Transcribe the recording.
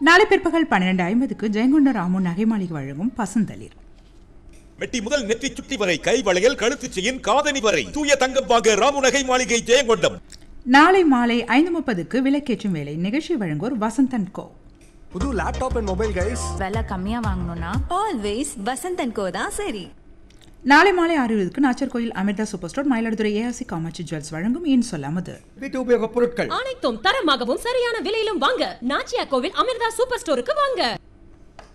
நாளை பிற்பகல் பன்னிரண்டு ஐம்பதுக்கு ஜெயங்கொண்ட ராமு நகை மாளிகை வழங்கும் பசுந்தளிர் மெட்டி முதல் நெற்றி சுட்டி வரை கை வளையல் கழுத்து செயின் காதணி வரை தூய தங்கம் வாங்க ராமுநகை மாளிகை ஜெயங்கொண்டம் நாளை மாலை ஐந்து முப்பதுக்கு விளக்கேற்றும் வேலை நிகழ்ச்சி வழங்குவோர் வசந்தன் கோ புது லேப்டாப் அண்ட் மொபைல் கைஸ் விலை கம்மியா வாங்கணும்னா ஆல்வேஸ் வசந்தன் கோ தான் சரி நாளை மாலை ஆறு இருபதுக்கு Nachiarkoil Amirtha super store Mayiladuthurai ARC Kamatchi jewels வழங்கும் ஏன் சொல்லாமது வீட்டு உபயோகப் பொருட்கள் அனைத்தும் தரமாகவும் சரியான விலையிலும் வாங்க நாச்சியா கோவில் அமிர்தா சூப்பர் ஸ்டோருக்கு வாங்க